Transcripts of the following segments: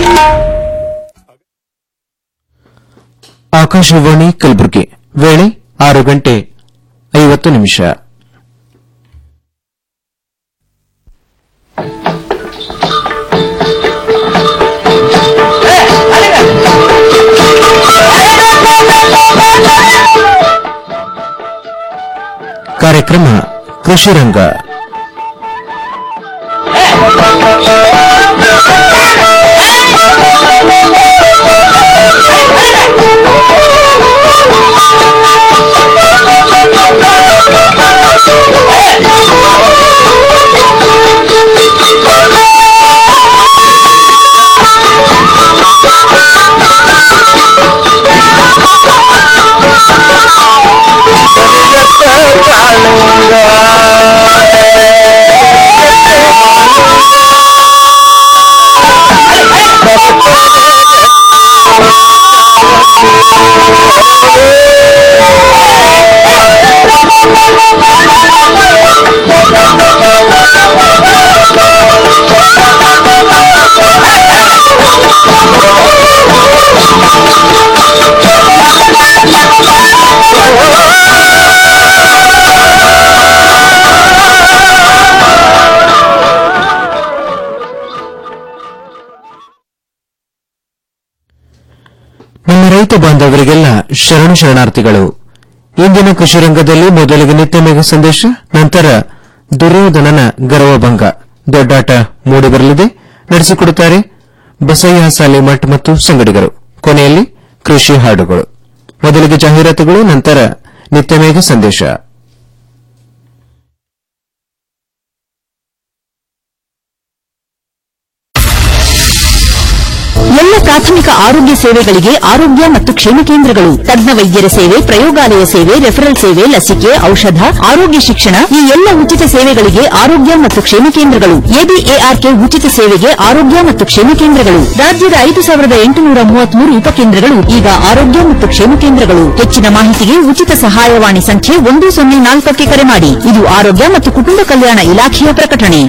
ಆಕಾಶವಾಣಿ ಕಲಬುರಗಿ ವೇಳೆ ಆರು ಗಂಟೆ ಐವತ್ತು ನಿಮಿಷ ಕಾರ್ಯಕ್ರಮ ಕೃಷಿ ರಂಗ ನಮ್ಮ ರೈತ ಬಾಂಧವರಿಗೆಲ್ಲ ಶರಣು ಶರಣಾರ್ಥಿಗಳು ಇಂದಿನ ಕೃಷಿ ರಂಗದಲ್ಲಿ ಮೊದಲಿಗೆ ನಿತ್ಯ ಮೇಘ ಸಂದೇಶ ನಂತರ ದುರ್ಯೋಧನನ ಗರ್ವಭಂಗ ದೊಡ್ಡಾಟ ಮೂಡಿಬರಲಿದೆ ನಡೆಸಿಕೊಡುತ್ತಾರೆ ಬಸಯ್ಯ ಸಾಲಿಮಠ್ ಮತ್ತು ಸಂಗಡಿಗರು ಕೊನೆಯಲ್ಲಿ ಕೃಷಿ ಹಾಡುಗಳು ಮೊದಲಿಗೆ ಜಾಹೀರಾತುಗಳು ನಂತರ ನಿತ್ಯ ಮೇಘ ಸಂದೇಶ ಎಲ್ಲ ಪ್ರಾಥಮಿಕ ಆರೋಗ್ಯ ಸೇವೆಗಳಿಗೆ ಆರೋಗ್ಯ ಮತ್ತು ಕ್ಷೇಮ ಕೇಂದ್ರಗಳು ತಜ್ಞ ವೈದ್ಯರ ಸೇವೆ ಪ್ರಯೋಗಾಲಯ ಸೇವೆ ರೆಫರಲ್ ಸೇವೆ ಲಸಿಕೆ ಔಷಧ ಆರೋಗ್ಯ ಶಿಕ್ಷಣ ಈ ಎಲ್ಲ ಉಚಿತ ಸೇವೆಗಳಿಗೆ ಆರೋಗ್ಯ ಮತ್ತು ಕ್ಷೇಮ ಕೇಂದ್ರಗಳು ಎಬಿಎಆರ್ಕೆ ಉಚಿತ ಸೇವೆಗೆ ಆರೋಗ್ಯ ಮತ್ತು ಕ್ಷೇಮ ಕೇಂದ್ರಗಳು ರಾಜ್ಯದ ಐದು ಸಾವಿರದ ಎಂಟುನೂರ ಮೂವತ್ಮೂರು ಉಪಕೇಂದ್ರಗಳು ಈಗ ಆರೋಗ್ಯ ಮತ್ತು ಕ್ಷೇಮ ಕೇಂದ್ರಗಳು ಹೆಚ್ಚಿನ ಮಾಹಿತಿಗೆ ಉಚಿತ ಸಹಾಯವಾಣಿ ಸಂಖ್ಯೆ ಒಂದು ಸೊನ್ನೆ ನಾಲ್ಕಕ್ಕೆ ಕರೆ ಮಾಡಿ ಇದು ಆರೋಗ್ಯ ಮತ್ತು ಕುಟುಂಬ ಕಲ್ಯಾಣ ಇಲಾಖೆಯ ಪ್ರಕಟಣೆ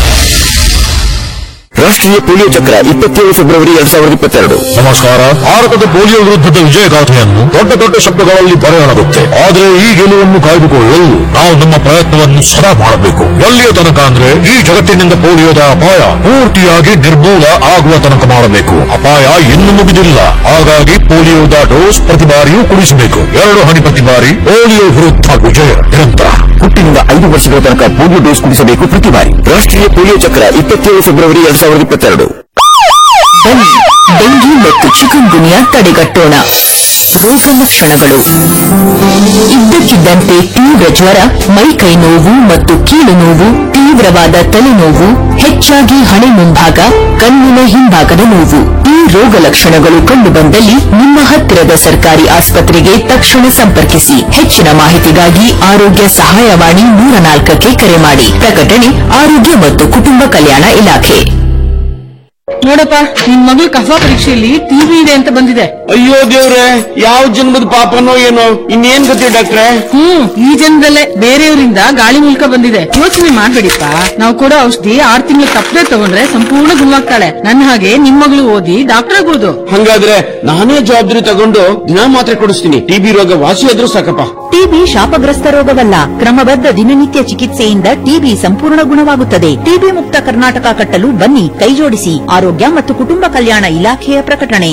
ರಾಷ್ಟ್ರೀಯ ಪೋಲಿಯೋ ಚಕ್ರ ಇಪ್ಪತ್ತೇಳು ಫೆಬ್ರವರಿ ಎರಡ್ ಸಾವಿರದ ಇಪ್ಪತ್ತೆರಡು ನಮಸ್ಕಾರ ಭಾರತದ ಪೋಲಿಯೋ ವಿರುದ್ಧದ ವಿಜಯಗಾಥೆಯನ್ನು ದೊಡ್ಡ ದೊಡ್ಡ ಶಬ್ದಗಳಲ್ಲಿ ಬರೆಯಲಾಗುತ್ತೆ ಆದರೆ ಈ ಗೆಲುವನ್ನು ಕಾಯ್ದುಕೊಳ್ಳಲು ನಾವು ನಮ್ಮ ಪ್ರಯತ್ನವನ್ನು ಸದಾ ಮಾಡಬೇಕು ಎಲ್ಲಿಯ ತನಕ ಅಂದ್ರೆ ಈ ಜಗತ್ತಿನಿಂದ ಪೋಲಿಯೋದ ಅಪಾಯ ಪೂರ್ತಿಯಾಗಿ ನಿರ್ಮೂಲ ಆಗುವ ತನಕ ಮಾಡಬೇಕು ಅಪಾಯ ಇನ್ನೂ ಮುಗಿದಿಲ್ಲ ಹಾಗಾಗಿ ಪೋಲಿಯೋದ ಡೋಸ್ ಪ್ರತಿ ಬಾರಿಯೂ ಕುಡಿಸಬೇಕು ಎರಡು ಹನಿ ಪ್ರತಿ ಬಾರಿ ಪೋಲಿಯೋ ವಿರುದ್ಧ ವಿಜಯ ನಿರಂತರ ಹುಟ್ಟಿನಿಂದ ಐದು ವರ್ಷಗಳ ತನಕ ಪೋಲಿಯೋ ಡೋಸ್ ಕುಡಿಸಬೇಕು ಪ್ರತಿ ಬಾರಿ ರಾಷ್ಟ್ರೀಯ ಪೋಲಿಯೋ ಚಕ್ರ ಇಪ್ಪತ್ತೇಳು ಫೆಬ್ರವರಿ ಎರಡ್ ಸಾವಿರದ ಇಪ್ಪತ್ತೆರಡು ಬನ್ನಿ ಡೆಂಗಿ ಮತ್ತು ಚಿಕನ್ ಗುನಿಯಾ ತಡೆಗಟ್ಟೋಣ ರೋಗ ಲಕ್ಷಣಗಳು ಇದ್ದಕ್ಕಿದ್ದಂತೆ ತೀವ್ರ ಜ್ವರ ಮೈಕೈ ನೋವು ಮತ್ತು ಕೀಲು ನೋವು ತೀವ್ರವಾದ ತಲೆನೋವು ಹೆಚ್ಚಾಗಿ ಹಣೆ ಮುಂಭಾಗ ಕಣ್ಣಿನ ಹಿಂಭಾಗದ ನೋವು ಈ ರೋಗ ಲಕ್ಷಣಗಳು ಕಂಡುಬಂದಲ್ಲಿ ನಿಮ್ಮ ಹತ್ತಿರದ ಸರ್ಕಾರಿ ಆಸ್ಪತ್ರೆಗೆ ತಕ್ಷಣ ಸಂಪರ್ಕಿಸಿ ಹೆಚ್ಚಿನ ಮಾಹಿತಿಗಾಗಿ ಆರೋಗ್ಯ ಸಹಾಯವಾಣಿ ನೂರ ನಾಲ್ಕಕ್ಕೆ ಕರೆ ಮಾಡಿ ಪ್ರಕಟಣೆ ಆರೋಗ್ಯ ಮತ್ತು ಕುಟುಂಬ ಕಲ್ಯಾಣ ಇಲಾಖೆ ನೋಡಪ್ಪ ನಿನ್ ಮಗಳು ಕಫ ಪರೀಕ್ಷೆಯಲ್ಲಿ ಟಿವಿ ಇದೆ ಅಂತ ಬಂದಿದೆ ಅಯ್ಯೋ ದೇವ್ರೆ ಯಾವ ಜನ್ಮದ ಪಾಪನೋ ಏನೋ ಇನ್ನೇನ್ ಗತಿ ಡಾಕ್ಟ್ರೆ ಹ್ಮ್ ಈ ಜನದಲ್ಲೇ ಬೇರೆಯವರಿಂದ ಗಾಳಿ ಮೂಲಕ ಬಂದಿದೆ ಯೋಚನೆ ಮಾಡ್ಬೇಡಿಪ್ಪ ನಾವು ಕೊಡೋ ಔಷಧಿ ಆರ್ ತಿಂಗಳು ತಪ್ಪದೆ ತಗೊಂಡ್ರೆ ಸಂಪೂರ್ಣ ಗುಣವಾಗ್ತಾಳೆ ನನ್ನ ಹಾಗೆ ನಿಮ್ ಮಗಳು ಓದಿ ಡಾಕ್ಟರ್ ಆಗ್ಬೋದು ಹಂಗಾದ್ರೆ ನಾನೇ ಜವಾಬ್ದಾರಿ ತಗೊಂಡು ದಿನ ಮಾತ್ರೆ ಕೊಡಿಸ್ತೀನಿ ಟಿಬಿ ರೋಗ ವಾಸಿ ಆದ್ರೂ ಸಾಕಪ್ಪ ಟಿಬಿ ಶಾಪಗ್ರಸ್ತ ರೋಗವಲ್ಲ ಕ್ರಮಬದ್ಧ ದಿನನಿತ್ಯ ಚಿಕಿತ್ಸೆಯಿಂದ ಟಿಬಿ ಸಂಪೂರ್ಣ ಗುಣವಾಗುತ್ತದೆ ಟಿಬಿ ಮುಕ್ತ ಕರ್ನಾಟಕ ಕಟ್ಟಲು ಬನ್ನಿ ಕೈಜೋಡಿಸಿ ಆರೋಗ್ಯ ಮತ್ತು ಕುಟುಂಬ ಕಲ್ಯಾಣ ಇಲಾಖೆಯ ಪ್ರಕಟಣೆ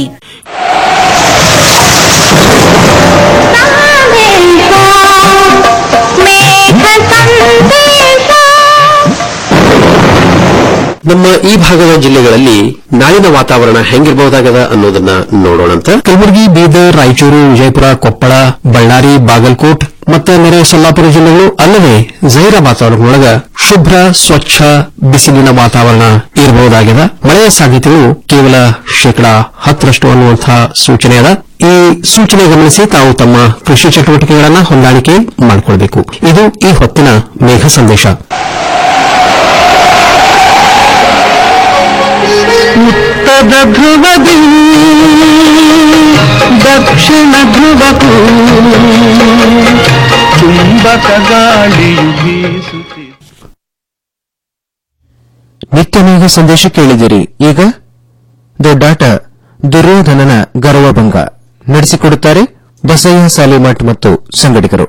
ನಮ್ಮ ಈ ಭಾಗದ ಜಿಲ್ಲೆಗಳಲ್ಲಿ ನಾಳಿನ ವಾತಾವರಣ ಹೆಂಗಿರಬಹುದಾಗದ ಅನ್ನೋದನ್ನ ನೋಡೋಣಂತ ಕಲಬುರಗಿ ಬೀದರ್ ರಾಯಚೂರು ವಿಜಯಪುರ ಕೊಪ್ಪಳ ಬಳ್ಳಾರಿ ಬಾಗಲಕೋಟ್ ಮತ್ತು ನೆರೆ ಸೊಲ್ಲಾಪುರ ಜಿಲ್ಲೆಗಳು ಅಲ್ಲದೆ ಜೈರ ವಾತಾವರಣದೊಳಗ ಶುಭ್ರ ಸ್ವಚ್ಛ ಬಿಸಿಲಿನ ವಾತಾವರಣ ಇರಬಹುದಾಗಿದೆ ಮಳೆಯ ಸಾಧ್ಯತೆಯು ಕೇವಲ ಶೇಕಡಾ ಹತ್ತರಷ್ಟು ಅನ್ನುವಂತಹ ಸೂಚನೆ ಅದ ಈ ಸೂಚನೆ ಗಮನಿಸಿ ತಾವು ತಮ್ಮ ಕೃಷಿ ಚಟುವಟಿಕೆಗಳನ್ನ ಹೊಂದಾಣಿಕೆ ಮಾಡಿಕೊಳ್ಬೇಕು ಇದು ಈ ಹೊತ್ತಿನ ಮೇಘ ಸಂದೇಶ ಉತ್ತರ ಧ್ರುವದಿ ದಕ್ಷಿಣ ಧ್ರುವಕ್ಕೂ ಚುಂಬಕ ಗಾಳಿಯು ಬೀಸುತ್ತಿದೆ ನಿತ್ಯ ಮೇಘ ಸಂದೇಶ ಕೇಳಿದಿರಿ ಈಗ ದೊಡ್ಡಾಟ ದುರ್ಯೋಧನನ ಗರ್ವಭಂಗ ನಡೆಸಿಕೊಡುತ್ತಾರೆ ಬಸಯ್ಯ ಸಾಲಿಮಠ್ ಮತ್ತು ಸಂಗಡಿಗರು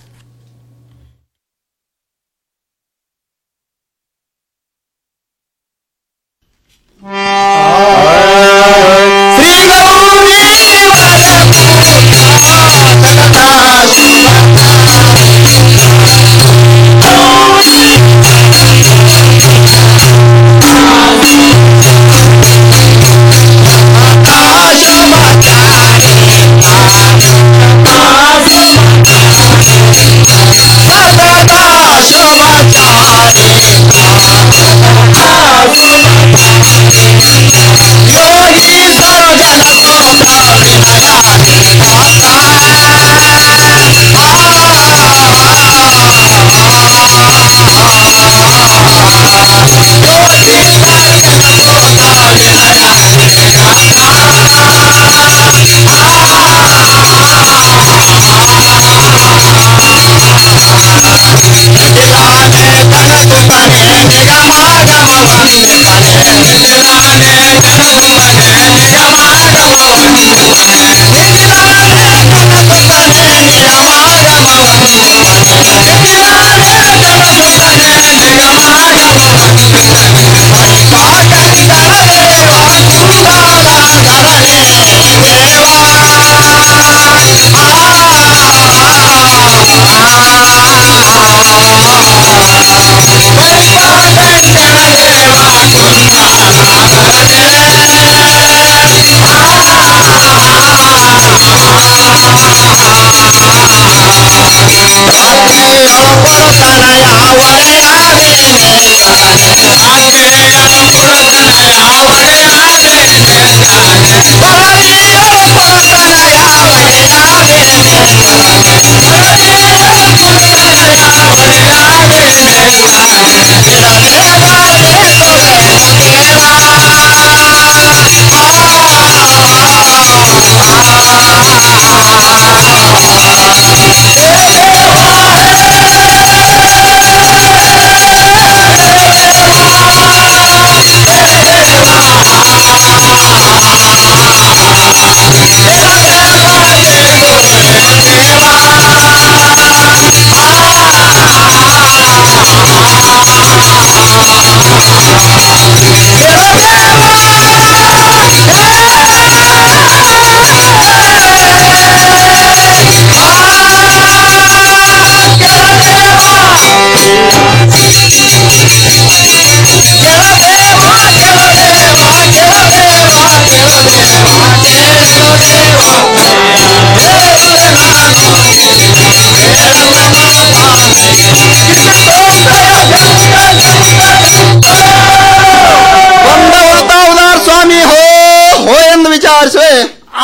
ಸ್ವಾಮಿ ಹೋ ಹೋ ಎಂದು ವಿಚಾರಿಸುವೆ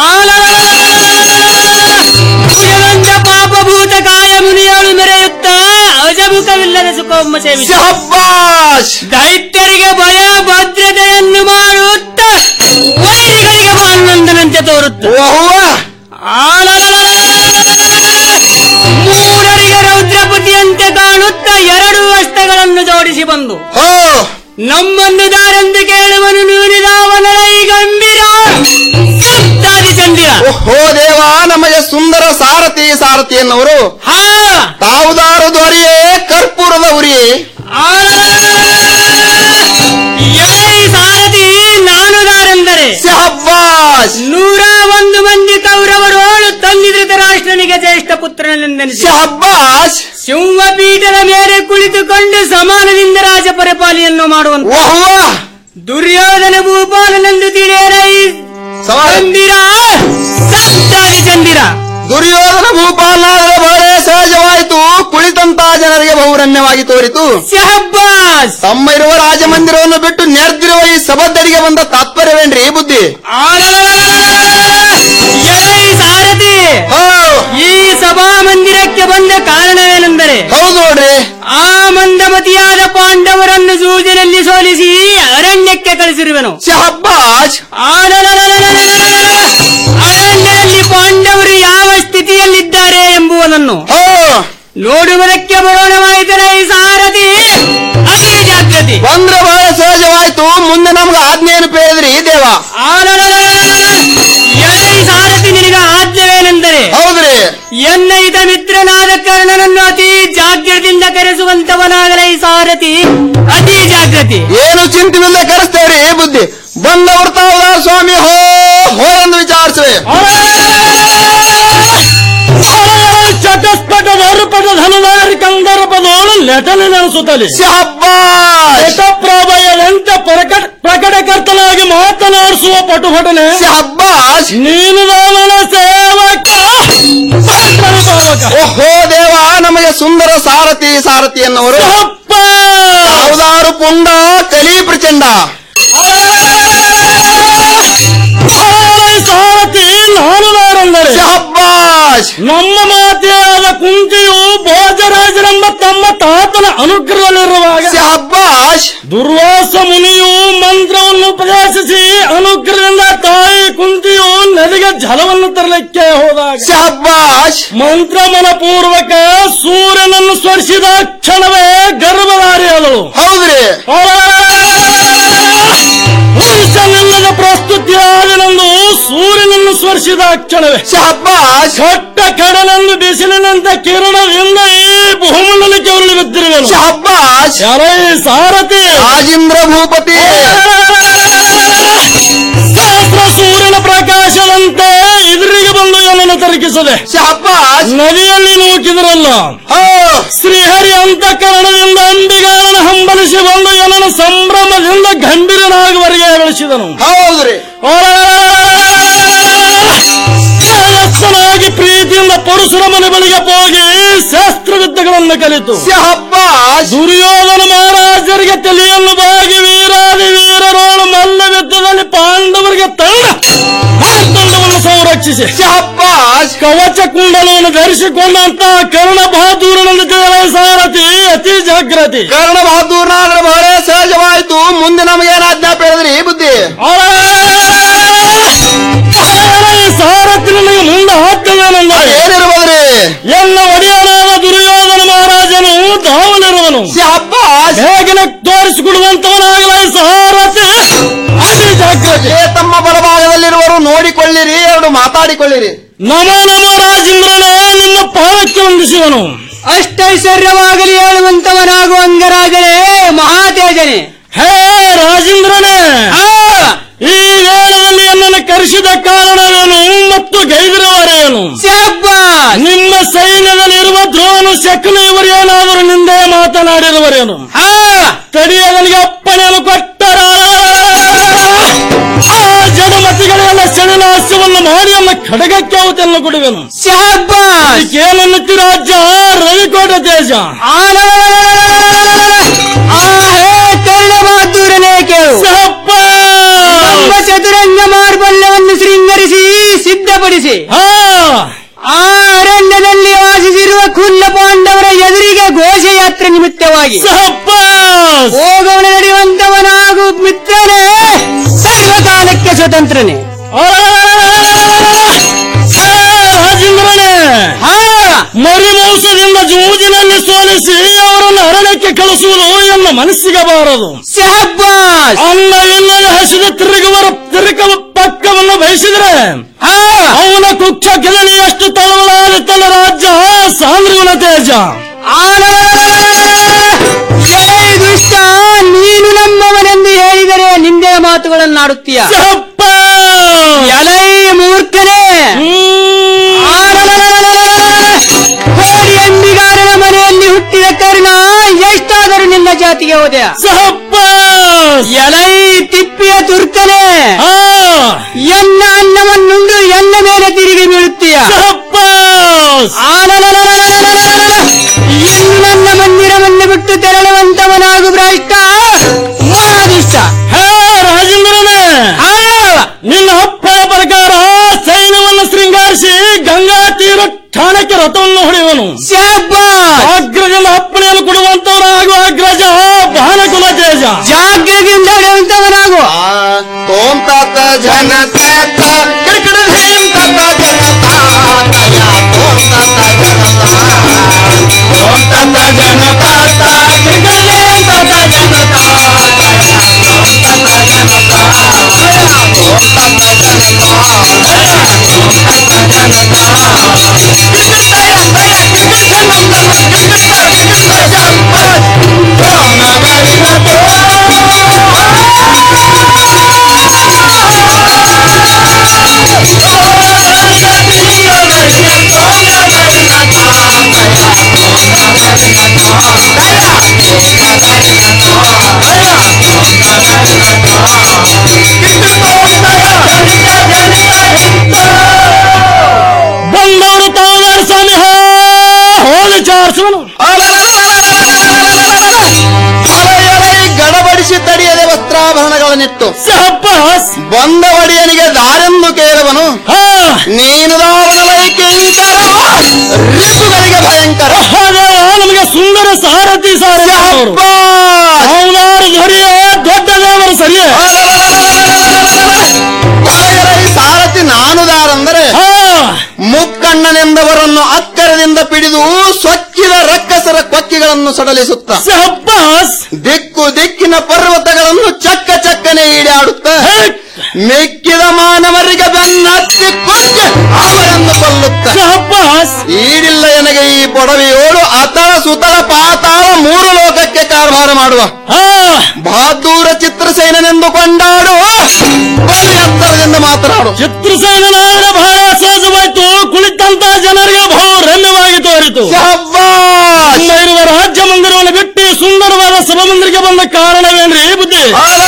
ಭುಜಗಂಧ ಪಾಪಭೂತ ಕಾಯ ಮುನಿಯಳು ಮೆರೆಯುತ್ತ ಅಜಮುಖವಿಲ್ಲದ ಸುಖವಮ್ಮ ಸೇವಿಸಿ ದೈತ್ಯರಿಗೆ ಭಯ ಭದ್ರತೆಯನ್ನು ಮಾಡುತ್ತ ವೈರಿಗಳಿಗೆ ಆನಂದನಂತೆ ತೋರುತ್ತ ಮೂರರಿಗೆ ರೌದ್ರಪತಿಯಂತೆ ಕಾಣುತ್ತ ಎರಡು ಹಸ್ತಗಳನ್ನು ಜೋಡಿಸಿ ಬಂದು ನಮ್ಮನ್ನು ದಾರೆಂದು ಕೇಳುವನು ನೂರಿದಾವನಲೈ ಗಂಭೀರ ಸಪ್ತಾದಿ ಚಂದಿರ ಓ ದೇವ ನಮಗೆ ಸುಂದರ ಸಾರಥಿ ಸಾರಥಿ ಎನ್ನುವರು ತಾವುದಾರು ದೊರೆಯೇ ಕರ್ಪೂರದ ಉರಿಯೇ ಎಲೈ ಸಾರಥಿ ನಾನು ದಾರೆಂದರೆ ನೂರ ಒಂದು ಮಂದಿ ಕೌರವರೋಳು ತಂದಿದ್ರಿತ ರಾಷ್ಟ್ರನಿಗೆ ಜ್ಯೇಷ್ಠ ಪುತ್ರನೆಂದೆನಿಸಿ ಸಿಂಹಪೀಠದ ಮೇಲೆ ಕುಳಿತುಕೊಂಡು ಸಮಾನದಿಂದ ರಾಜ ಪರಿಪಾಲಿಯನ್ನು ಮಾಡುವಂತ ದುರ್ಯೋಧನ ಭೂಪಾಲನೆಂದು ತಿಳಿಯರೈ ಚಂದಿರ ಸಪ್ತಾದಿ ಚಂದಿರ ದುರ್ಯೋಧನ ಭೂಪಾಲನಾದರೆ ಬಹಳ ಸಹಜವಾಯಿತು ಕುಳಿತಂತ ಜನರಿಗೆ ಬಹುರಮ್ಯವಾಗಿ ತೋರಿತು ತಮ್ಮ ಇರುವ ರಾಜಮಂದಿರವನ್ನು ಬಿಟ್ಟು ನೆರೆದಿರುವ ಈ ಸಭದ್ದರಿಗೆ ಬಂದ ತಾತ್ಪರ್ಯವೇನ್ರಿ ಈ ಬುದ್ಧಿ ಎಲೈ ಸಾರಥಿ ಈ ಸಭಾ ಮಂದಿರಕ್ಕೆ ಬಂದ ಕಾರಣವೇನೆಂದರೆ ಹೌದು ನೋಡ್ರಿ ಆ ಮಂದಮತಿಯಾದ ಪಾಂಡವರನ್ನು ಸೂಜನಲ್ಲಿ ಸೋಲಿಸಿ ಅರಣ್ಯಕ್ಕೆ ಕಳಿಸಿರುವೆನು ಅರಣ್ಯದಲ್ಲಿ ಪಾಂಡವರು ಯಾವ ಸ್ಥಿತಿಯಲ್ಲಿದ್ದಾರೆ ಎಂಬುದನ್ನು ನೋಡುವುದಕ್ಕೆ ಬರೋಣವಾಯಿತನೇ ಈ ಸಾರಥಿ ಅತಿ ಜಾಗ್ರತೆ ಬಂದ್ರೆ ಬಹಳ ಸಹಜವಾಯಿತು ಮುಂದೆ ನಮ್ಗೆ ಆಜ್ಞೆಯನ್ನು ಪೇಳಿದ್ರಿ ದೇವ ಎಲೈ ಸಾರಥಿ ನಿನಗ ಆದ್ಯವೇನೆಂದರೆ ಹೌದ್ರಿ ಎನ್ನ ಹಿತ ಮಿತ್ರನಾದ ಕರ್ಣನನ್ನು ಅತಿ ಜಾಗ್ರತೆಯಿಂದ ಕರೆಸುವಂತವನಾಗಲೈ ಸಾರಥಿ ಅತಿ ಜಾಗ್ರತೆ ಏನು ಚಿಂತಿನಿಂದ ಕರೆಸ್ತೇವ್ರಿ ಬುದ್ಧಿ ಬಂದವರು ತಾವುದ ಸ್ವಾಮಿ ಹೋ ಹೋ ಎಂದು ವಿಚಾರಿಸುವೆ ಚಟಸ್ಪಟ ವರುಪಟ ಧನುದಾರಿ ಕಂದರ ಪದೋಳು ಲೆಟನೆ ನಡೆಸುತ್ತಲೇ ಶಹಬ್ಬಾಸ್ ಪ್ರಭಯದಂತೆ ಪ್ರಕಟ ಪ್ರಕಟಕರ್ತನಾಗಿ ಮಾತನಾಡಿಸುವ ಪಟುಪಟನೆ ಶಹಬ್ಬಾಸ್ ನೀನು ನನ್ನ ಸೇವಕ ಓಹೋ ದೇವ ನಮಗೆ ಸುಂದರ ಸಾರಥಿ ಸಾರಥಿ ಎನ್ನುವರು ಯಾವುದಾರು ಪುಂಡ ಕಲಿ ಪ್ರಚಂಡ ಸಾರಥಿ ನಾನು ನಾರೆಂದರೆ ಶಹಬ್ಬಾಸ್ ನಮ್ಮ ಮಾತೆಯಾದ ಕುಂತಿಯು ಭೋಜರಾಜರೆಂಬ ತಮ್ಮ ತಾತನ ಅನುಗ್ರಹದಲ್ಲಿರುವಾಗ ಶಹಬ್ಬಾಸ್ ದುರ್ವಾಸ ಮುನಿಯು ಮಂತ್ರವನ್ನು ಉಪದೇಶಿಸಿ ಅನುಗ್ರಹದಿಂದ ತಾಯಿ ಕುಂತಿಯು ನದಿಗೆ ಜಲವನ್ನು ತರಲಿಕ್ಕೆ ಹೋದಾಗ ಶಹಬ್ಬಾಸ್ ಮಂತ್ರ ಮನಪೂರ್ವಕ ಸೂರ್ಯನನ್ನು ಸ್ಪರ್ಶಿದ ಕ್ಷಣವೇ ಗರ್ಭಧಾರಿಯಾದಳು ಹೌದ್ರಿ ಪುರುಷನಿಲ್ಲದ ಪ್ರಸ್ತುತಿಯಾದನೆಂದು ಸೂರ್ಯನನ್ನು ಸ್ಪರ್ಶಿದ ಕ್ಷಣವೇ ಶಹಬ್ಬಾಸ್ ಕಟ್ಟ ಕಡಲನ್ನು ಬಿಸಿಲಿನಂತ ಕಿರಣದಿಂದ ಈ ಭೂಮಂಡಲಕ್ಕೆ ಉರುಳಿ ಬಿದ್ದಿರುವೆನು ಶಹಬ್ಬಾಸ್ ಯಾರೇ ಸಾರಥಿ ರಾಜೇಂದ್ರ ಭೂಪತಿ ಸಹಸ್ರ ಸೂರ್ಯನ ಪ್ರಕಾಶದಂತೆ ಎದುರಿಗೆ ಬಂದು ಏನನ್ನು ತರಕಿಸದೆ ಶಹಬ್ಬಾಸ್ ನದಿಯಲ್ಲಿ ನೂಕಿದ್ರಲ್ಲ ಹೋ ಶ್ರೀಹರಿ ಅಂತಃಕರಣದಿಂದ ಅಂಬಿಗಾರನ ಹಂಬಲಿಸಿ ಬಂದು ಏನನ್ನು ಸಂಭ್ರಮದಿಂದ ಗಂಭೀರನಾಗುವರೆಗೆ ಬೆಳೆಸಿದನು ಹೌದ್ರಿ ಲಕ್ಷಣಾಗಿ ಪ್ರೀತಿಯಿಂದ ಪರಶುರಮನ ಬಳಿಗೆ ಹೋಗಿ ಶಾಸ್ತ್ರವಿದ್ಯೆಗಳನ್ನು ಕಲಿತು ಶಹಬ್ಬಾಸ್ ದುರ್ಯೋಧನ ಮಹಾರಾಜರಿಗೆ ತಲೆಯನ್ನು ಬಾಗಿ ವೀರಾದಿ ವೀರರೋಳು ಮಲ್ಲಯುದ್ಧದಲ್ಲಿ ಪಾಂಡವರಿಗೆ ತಂಡ ಮಾರ್ದಂಡವನ್ನು ಸಂರಕ್ಷಿಸಿ ಶಹಬ್ಬಾಸ್ ಕವಚ ಕುಂಡಲವನ್ನು ಧರಿಸಿಕೊಂಡಂತ ಕರ್ಣ ಬಹಾದೂರನಂದ ಜಯ ಸಾರಥಿ ಅತಿ ಜಾಗ್ರತೆ ಕರ್ಣ ಬಹದ್ದೂರ್ನಾದ್ರೆ ಬಹಳ ಸಹಜವಾಯ್ತು ಮುಂದೆ ನಮಗೇನು ಆಜ್ಞಾ ಪೇಳಿದ್ರಿ ಬುದ್ಧಿ ಸಾರಥಿ ನನಗೆ ಮುಂದೆ ಹಾಕ್ತವೇನೆಂದರೆ ಏನಿರ್ಬೋದ್ರಿ ಎಲ್ಲ ಒಡೆಯನಾದ ದುರ್ಯೋಧನ ಮಹಾರಾಜನು ಧಾವಲಿರುವನು ಶಹಬ್ಬಾಸ್ ಬೇಗನೆ ತೋರಿಸಿಕೊಡುವಂತವನಾಗಲ ಸಾರಥಿ ಅತಿ ಜಾಗ್ರತೆ ಏ ತಮ್ಮ ಬಲಭಾಗದಲ್ಲಿರುವರು ನೋಡಿಕೊಳ್ಳಿರಿ ಎರಡು ಮಾತಾಡಿಕೊಳ್ಳಿರಿ ನಮ ನಮ ರಾಜೇಂದ್ರನೇ ನಿನ್ನ ಪಾದಕ್ಕೆ ವಂದಿಸುವನು ಅಷ್ಟೈಶ್ವರ್ಯವಾಗಲಿ ಹೇಳುವಂತವನಾಗು ಅಂಗರಾಜನೇ ಮಹಾತೇಜನೇ ಹೇ ರಾಜೇಂದ್ರನೇ ಈ ವೇಳೆಯಲ್ಲಿ ನನ್ನನ್ನು ಕರೆಸಿದ ಕಾರಣವೇನು ಮತ್ತು ಗೈದಿರುವರೇನು ಶಹಬ್ಬಾಸ್ ನಿಮ್ಮ ಸೈನ್ಯದಲ್ಲಿರುವ ದ್ರೋಣು ಶಕುನ ಇವರೇನಾದರೂ ನಿಂದೆ ಮಾತನಾಡಿರುವರೇನು ಹಾ ತಡಿಯವನಿಗೆ ಅಪ್ಪಣೆಯನ್ನು ಕೊಟ್ಟರ ಆ ಜಡಮತಿಗಳೆಲ್ಲ ಸೆಳೆನಾಸ್ಯವನ್ನು ಮಾಡಿ ಅನ್ನ ಖಡಗಕ್ಕೆ ಅವತೆಯನ್ನು ಕೊಡುವೆನು ಶಹಬ್ಬಾಸ್ ಕೇಳನ್ನುತ್ತಿ ರಾಜ್ಯ ರವಿಕೋಟ ದೇಶ ಆ ಹೇ ಕರ್ಣ ಬಹದ್ದೂರನೇ ಕೇಳು ನಮ್ಮ ಚತುರಂಗ ಮಾರ್ಬಲ್ಯವನ್ನು ಶೃಂಗರಿಸಿ ಸಿದ್ಧಪಡಿಸಿ ಹಾ ಆ ಅರಣ್ಯದಲ್ಲಿ ವಾಸಿಸಿರುವ ಕುಲ್ಲ ಪಾಂಡವರ ಎದುರಿಗೆ ಘೋಷಯಾತ್ರೆ ನಿಮಿತ್ತವಾಗಿ ಸಹಬ್ಬಾಸ್ ಹೋಗೋಣ ನಡೆಯುವಂತವನಾಗು ಮಿತ್ರನೇ ಸರ್ವಕಾಲಕ್ಕೆ ಸ್ವತಂತ್ರನೇ ರಾಜೇಂದ್ರನೇ ಹಾ ಮರಿಮೋಸದಿಂದ ಜೂಜಿನಲ್ಲಿ ಸೋಲಿಸಿ ಅವರನ್ನು ಅರಣ್ಯಕ್ಕೆ ಕಳಿಸುವುದು ಎನ್ನ ಮನಸ್ಸಿಗೆ ಬಾರದು ಶಹಬ್ಬಾಸ್ ಅನ್ನ ಇಲ್ಲದೆ ಹಸಿದ ತಿರುಗುವರ ತಿರುಗುವ ಪಕ್ಕವನ್ನು ಬಯಸಿದ್ರೆ ಹಾ ಅವನ ಕುಕ್ಷ ಕಿಲನಿಯಷ್ಟು ತಳವಳಾದಿತ್ತಲ್ಲ ರಾಜ್ಯ ಸಾಂದ್ರವನ ತೇಜ ಜೈ ದುಷ್ಟ ನೀನು ನಮ್ಮವನೆಂದು ಹೇಳಿದರೆ ನಿಂದೆ ಮಾತುಗಳನ್ನಾಡುತ್ತೀಯ ಸಹಬ್ಬಾಸ್! ಎಲೈ ಮೂರ್ಖನೇ ಹ್ಮ್. ಕೋಡಿ ಅಂಬಿಗಾರನ ಮನೆಯಲ್ಲಿ ಹುಟ್ಟಿದ ಕರ್ಣ ಎಷ್ಟಾದರೂ ನಿನ್ನ ಜಾತಿಗೆ ಹೋದೆಯ ಸಹಬ್ಬಾಸ್! ಎಲೈ ತಿಪ್ಪಿಯ ತುರ್ಕನೇ ಆ, ಎನ್ನ ಅನ್ನವನ್ನುಂಡು ಎನ್ನ ಮೇಲೆ ತಿರುಗಿ ಬೀಳುತ್ತೀಯ ಸಹಬ್ಬಾಸ್! ಇನ್ನು ನನ್ನ ಮಂದಿರವನ್ನು ಬಿಟ್ಟು ತೆರಳುವಂತವನಾಗು ಭ್ರಷ್ಟ ಮಹಾದುಷ್ಟ ಹೇ ರಾಜೇಂದ್ರನೇ ಆ, ನಿನ್ನ ಅಪ್ಪನ ಪ್ರಕಾರ ಸೈನ್ಯವನ್ನು ಶೃಂಗಾರಿಸಿ ಗಂಗಾ ತೀರ ಠಾಣಕ್ಕೆ ರಥವನ್ನು ಹೊಡೆಯುವನು ಶಾಬಾಸ್ ಅಗ್ರಜನ ಅಪ್ಪಣೆಯನ್ನು ಕೊಡುವಂತವರಾಗುವ ಅಗ್ರಜ ಬಾಲಕುಲ ತೇಜ ಜಾಗ್ರತೆಯಿಂದ ನಡೆಯುವಂತವನಾಗು ಓಂ ತಾತ ಜನ ತಾತ ಕಿಡಿಕಿಡಿ ಧೀಂ ತಾತ ಜನತಾ ದಯ ಓಂ ತಾತ ಜನತಾ ಓಂ ತಾತ ಜನತಾ ಕಿಡಿಕಿಡಿ ಧೀಂ ತಾತ ಜನತಾ ದಯ ಓಂ ತಾತ ಬಂದವರು ತಾವದಾರ ಸ್ವಾಮಿ ಹೋ ಹೋಗಿ ಚಾರ್ಸುವನು ಅಲೆಯಲೈ ಗಡಬಡಿಸಿ ತಡಿಯದೆ ವಸ್ತ್ರಾಭರಣಗಳನ್ನಿಟ್ಟು ಸಹಬ್ಬಾಸ್ ಬಂದ ಒಡೆಯನಿಗೆ ದಾರೆಂದು ಕೇಳುವನು ಹಾ ನೀನು ದಾವಲೈ ಕಿಂಕರ ರಿಪುಗಳಿಗೆ ಭಯಂಕರ ಹಾಗೆ ನಮಗೆ ಸುಂದರ ಸಾರಥಿ ಸಾರಥಿ ಅವರು ಅವನಾರು ಸರಿಯೇ ದೊಡ್ಡ ದೇವರು ಸರಿಯೇ ಅಲೆಯಲೈ ಸಾರಥಿ ನಾನು ದಾರಂದರೆ ಹಾ ಮುಕ್ಕಣ್ಣನೆಂದವರನ್ನು ಅಕ್ಕರದಿಂದ ಪಿಡಿದು ಸ್ವಚ್ಛಿದ ರಕ್ಕಸರ ಕೊಕ್ಕಿಗಳನ್ನು ಸಡಲಿಸುತ್ತ ಸಹಬ್ಬಾಸ್ ದಿಕ್ಕು ದಿಕ್ಕಿನ ಪರ್ವತಗಳನ್ನು ಚಕ್ಕ ಚಕ್ಕನೆ ಈಡಾಡುತ್ತ ಮೆಕ್ಕಿದ ಮಾನವರಿಗೆ ಬೆನ್ನತ್ತಿ ಕೊಂದು ಅವರನ್ನು ಕೊಲ್ಲುತ್ತ ಸಹಬ್ಬಾಸ್ ಈಡಿಲ್ಲ ಎನಗೆ ಈ ಪೊಡವೆಯೋಳು ಅತಳ ಸುತಳ ಪಾತಾಳ ಮೂರು ಲೋಕಕ್ಕೆ ಕಾರ್ಭಾರ ಮಾಡುವ ಹಾ ಬಹದ್ದೂರ ಚಿತ್ರಸೇನೆಂದು ಕೊಂಡಾಡುವ ಬಲು ಎತ್ತರದಿಂದ ಮಾತನಾಡು ಚಿತ್ರಸೇನಾದ್ರೆ ಬಹಳ ಸಹಜವಾಯ್ತು ಕುಳಿತಂತ ಜನರಿಗೆ ಬಹು ರಮ್ಯವಾಗಿ ತೋರಿತು ಶಬ್ಬಾಷ್! ನಮ್ಮ ಇರುವ ರಾಜ್ಯ ಮಂದಿರವನ್ನು ಬಿಟ್ಟು ಸುಂದರವಾದ ಸಭಾಮಂದಿರಕ್ಕೆ ಬಂದ ಕಾರಣವೇನ್ರಿ ಈ ಬುದ್ಧಿ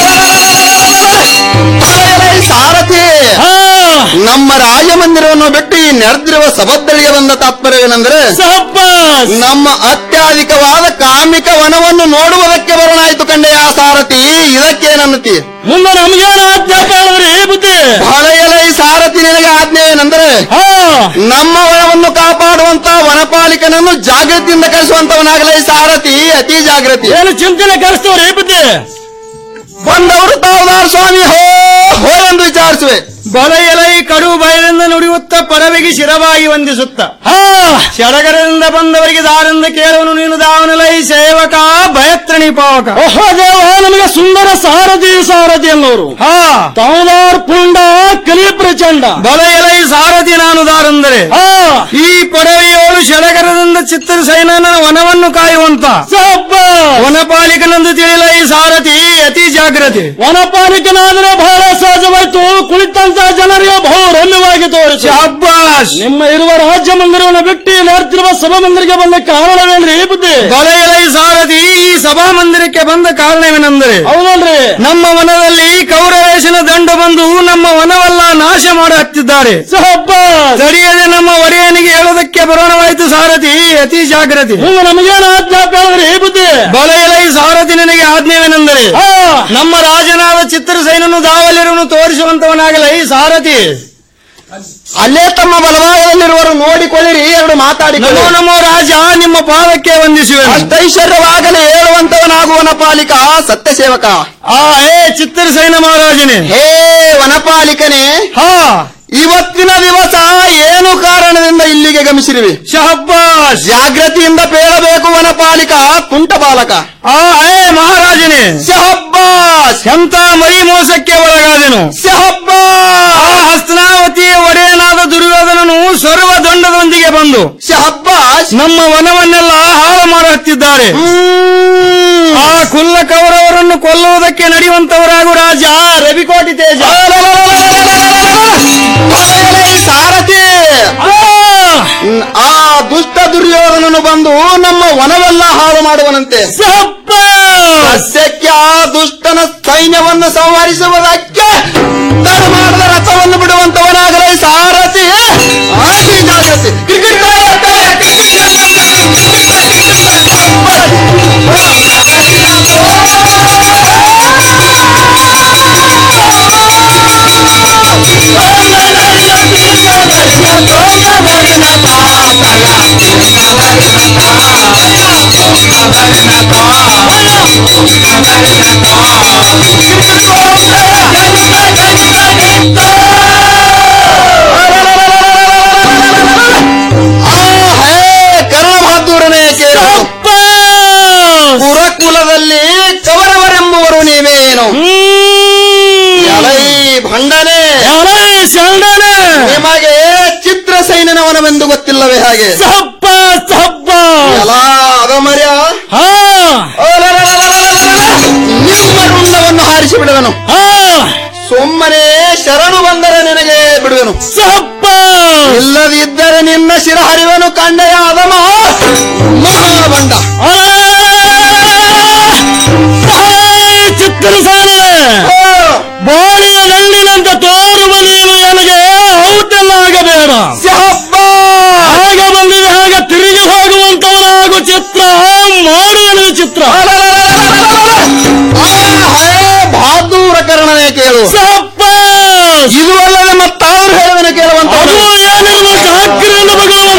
ಅಲೆಯಲೈ ಸಾರಥಿ ಹಾ ನಮ್ಮ ರಾಜಮಂದಿರವನ್ನು ಬಿಟ್ಟು ಈ ನೆರೆದಿರುವ ಸಭದ್ರಿಗೆ ಬಂದ ತಾತ್ಪರ್ಯವೇನೆಂದರೆ ಸಹಬ್ಬಾಸ್ ನಮ್ಮ ಅತ್ಯಧಿಕವಾದ ಕಾಮಿಕ ವನವನ್ನು ನೋಡುವುದಕ್ಕೆ ಬರೋಣಾಯ್ತು ಕಂಡೆ ಆ ಸಾರಥಿ ಇದಕ್ಕೇನನ್ನತಿ ಮುಂದೆ ನಮಗೇನು ಆಜ್ಞಾಪ ಹೇಳಿದ್ರಿ ಈ ಬುದ್ಧಿ ಹೊಳೆಯಲೈ ಸಾರಥಿ ನಿನಗೆ ಆಜ್ಞೆ ಏನೆಂದರೆ ಹಾ ನಮ್ಮ ವನವನ್ನು ಕಾಪಾಡುವಂತ ವನಪಾಲಿಕನನ್ನು ಜಾಗೃತಿಯಿಂದ ಕಳಿಸುವಂತವನಾಗಲೇ ಸಾರಥಿ ಅತಿ ಜಾಗೃತಿ ಏನು ಚಿಂತನೆ ಕರೆಸ್ತವ್ರಿ ಈ ಬುದ್ಧಿ ಬಂದವರು ತಾವದಾರ ಸ್ವಾಮಿ ಹೋ ಹೋ ಎಂದು ವಿಚಾರಿಸುವೆ ಬಲೆಯಲೈ ಕಡು ಬಯಲಿಂದ ನುಡಿಯುತ್ತ ಪರವೆಗೆ ಶಿರವಾಗಿ ವಂದಿಸುತ್ತ ಹಾ ಶಡಗರದಿಂದ ಬಂದವರಿಗೆ ದಾರಿಂದ ಕೇಳುವನು ನೀನು ದಾವನಲೈ ಸೇವಕ ಭಯತ್ರಣಿ ಪಾವಕ ಓಹೋ ದೇವ ನಮಗೆ ಸುಂದರ ಸಾರಥಿ ಸಾರಥಿ ಅನ್ನೋರು ಹಾ ತಾವದಾರ್ ಪುಂಡ ಕಲಿ ಪ್ರಚಂಡ ಬಲೆಯಲೈ ಸಾರಥಿ ನಾನು ದಾರಂದರೆ ಹಾ ಈ ಪೊಡವೆಯೋಳು ಶಡಗರದಿಂದ ಚಿತ್ರಸೈನನ ವನವನ್ನು ಕಾಯುವಂತ ಸಹಬ್ಬಾಸ್ ವನಪಾಲಿಕನೆಂದು ತಿಳಿಯಲ ಈ ಸಾರಥಿ ಅತಿ ಜಾಗೃತಿ ವನಪಾಲಿಕನಾದರೆ ಬಹಳ ಸಹಜವಾಯ್ತು ಕುಳಿತಂತ ಜನರಿಗೆ ಬಹು ರಮ್ಯವಾಗಿ ತೋರಿತು ಶಾಬಾಷ್ ನಿಮ್ಮ ಇರುವ ರಾಜ್ಯ ಮಂದಿರವನ್ನು ಬಿಟ್ಟು ನೋಡ್ತಿರುವ ಸಭಾ ಮಂದಿರಕ್ಕೆ ಬಂದ ಕಾರಣವೇನ್ರಿ ಈ ಬುದ್ಧಿ ಬಲೆಯಲೈ ಸಾರಥಿ ಈ ಸಭಾ ಮಂದಿರಕ್ಕೆ ಬಂದ ಕಾರಣವೇನೆಂದರೆ ಹೌದಲ್ರಿ ನಮ್ಮ ವನದಲ್ಲಿ ಕೌರವೇಶನ ದಂಡ ಬಂದು ನಮ್ಮ ವನವೆಲ್ಲ ನಾಶ ಮಾಡಿ ಹತ್ತಿದ್ದಾರೆ ಸಹಬ್ಬಾಸ್ ತಡೆಯದೆ ನಮ್ಮ ಒಡೆಯನಿಗೆ ಹೇಳೋದಕ್ಕೆ ಬರೋಣವಾಯ್ತು ಸಾರಥಿ ಅತಿ ಜಾಗೃತಿ ಹಿಂಗ ನಮಗೇನು ಆಜ್ಞಾಪ ಹೇಳಿದ್ರಿ ಈ ಬುದ್ಧಿ ಬಲೆಯಲೈ ಸಾರಥಿ ನಿನಗೆ ಆಜ್ಞೆವೇನೆಂದರೆ ಹಾ ನಮ್ಮ ರಾಜನಾದ ಚಿತ್ರಸೈನನು ದಾವಲಿರುವನು ತೋರಿಸುವಂತವನಾಗಲೈ ಸಾರಥಿ ಅಲ್ಲೇ ತಮ್ಮ ಬಲಭಾಗದಲ್ಲಿರುವರು ನೋಡಿಕೊಳ್ಳಿರಿ ಎರಡು ಮಾತಾಡಿಕೊಳ್ಳಿ ನಮೋ ನಮೋ ರಾಜ ನಿಮ್ಮ ಪಾದಕ್ಕೆ ವಂದಿಸುವೆ ಅಷ್ಟೈಶ್ವರ್ಯವಾಗಲೇ ಹೇಳುವಂತವನಾಗುವನ ಪಾಲಿಕ ಸತ್ಯ ಸೇವಕ ಆ ಹೇ ಚಿತ್ರಸೈನ ಮಹಾರಾಜನೇ ಹೇ ವನಪಾಲಿಕನೇ ಹಾ ಇವತ್ತಿನ ದಿವಸ ಏನು ಕಾರಣದಿಂದ ಇಲ್ಲಿಗೆ ಗಮಿಸಿರುವಿ ಶಹಬ್ಬಾಸ್ ಜಾಗೃತಿಯಿಂದ ಪೇಳಬೇಕು ವನಪಾಲಿಕ ಕುಂಟ ಬಾಲಕ ಆ ಹೇ ಮಹಾರಾಜನೇ ಶಹಬ್ಬಾಸ್ ಎಂತ ಮೈ ಮೋಸಕ್ಕೆ ಒಳಗಾದೆನು ಆ ಶಹಬ್ಬಾಸ್ ಹಸ್ತನಾವತಿಯ ಒಡೆಯನಾದ ದುರ್ಯೋಧನನು ಸರ್ವ ದಂಡದೊಂದಿಗೆ ಬಂದು ಶಹಬ್ಬಾಸ್ ನಮ್ಮ ವನವನ್ನೆಲ್ಲ ಹಾಳು ಮಾಡಿ ಹತ್ತಿದ್ದಾರೆ ಆ ಕುಲ್ಲ ಕೌರವರನ್ನು ಕೊಲ್ಲುವುದಕ್ಕೆ ನಡೆಯುವಂತವರಾಗು ರಾಜ ರವಿಕೋಟಿ ತೇಜ ಸಾರಥಿ ಆ ದುಷ್ಟ ದುರ್ಯೋಧನನು ಬಂದು ನಮ್ಮ ವನವೆಲ್ಲ ಹಾಳು ಮಾಡುವನಂತೆ ಸದ್ಯಕ್ಕೆ ಆ ದುಷ್ಟನ ಸೈನ್ಯವನ್ನು ಸಂಹರಿಸುವುದಕ್ಕೆ ತಡ ಮಾಡದ ರಥವನ್ನು ಬಿಡುವಂತವನಾಗಲೇ ಸಾರಥಿ ಆತಿ ಜಾಗೃತಿ ಕ್ರಿಕೆಟ್ ಆ ಹೇ ಕರ್ಣಬಹಾದೂರನೇ ಕೇಳು ಕುರಕುಲದಲ್ಲಿ ಕೌರವರೆಂಬುವರು ನೀವೇನು ಎಲೈ ಭಂಡನೆ ಯಾರ ಶರಣನೆ ನಿಮಗೆ ಚಿತ್ರಸೈನನವನವೆಂದು ಗೊತ್ತಿಲ್ಲವೇ ಹಾಗೆ ಸಬ್ಬ ಸಬ್ಬ ಎಲ್ಲ ಅದ ಮರ್ಯ ಹಾ ನಿಮ್ಮ ರುಂಡವನ್ನು ಹಾರಿಸಿ ಬಿಡುವೆನು ಹಾ ಸುಮ್ಮನೆ ಶರಣು ಬಂದರೆ ನಿನಗೆ ಬಿಡುವೆನು ಸಬ್ಬ ಇಲ್ಲದಿದ್ದರೆ ನಿನ್ನ ಶಿರ ಹರಿವೆನು ಕಂಡೆಯ ಅದಮ ಮಹಾಬಂಡ ಚಿತ್ರಸಾಲೆ ಬಾಳಿಯ ಗಂಡಿನಂತೆ ತೋರುವ ನೀನು ನನಗೆ ಔಟೆಲ್ಲ ಆಗಬೇಡ ಆಗ ಬಂದಿದೆ ಹಾಗೆ ತಿರುಗಿ ಹೋಗುವಂತವನಾಗು ಚಿತ್ರ ಮಾಡುವನು ಚಿತ್ರ ಬಹಾದೂರ ಕರ್ಣನೇ ಕೇಳು ಸಪ್ಪ ಇದು ಅಲ್ಲದೆ ಮತ್ತಾರು ಹೇಳುವನು ಕೇಳುವಂತ ಅದು ಏನಿರುವ ಜಾಗ್ರನ್ನು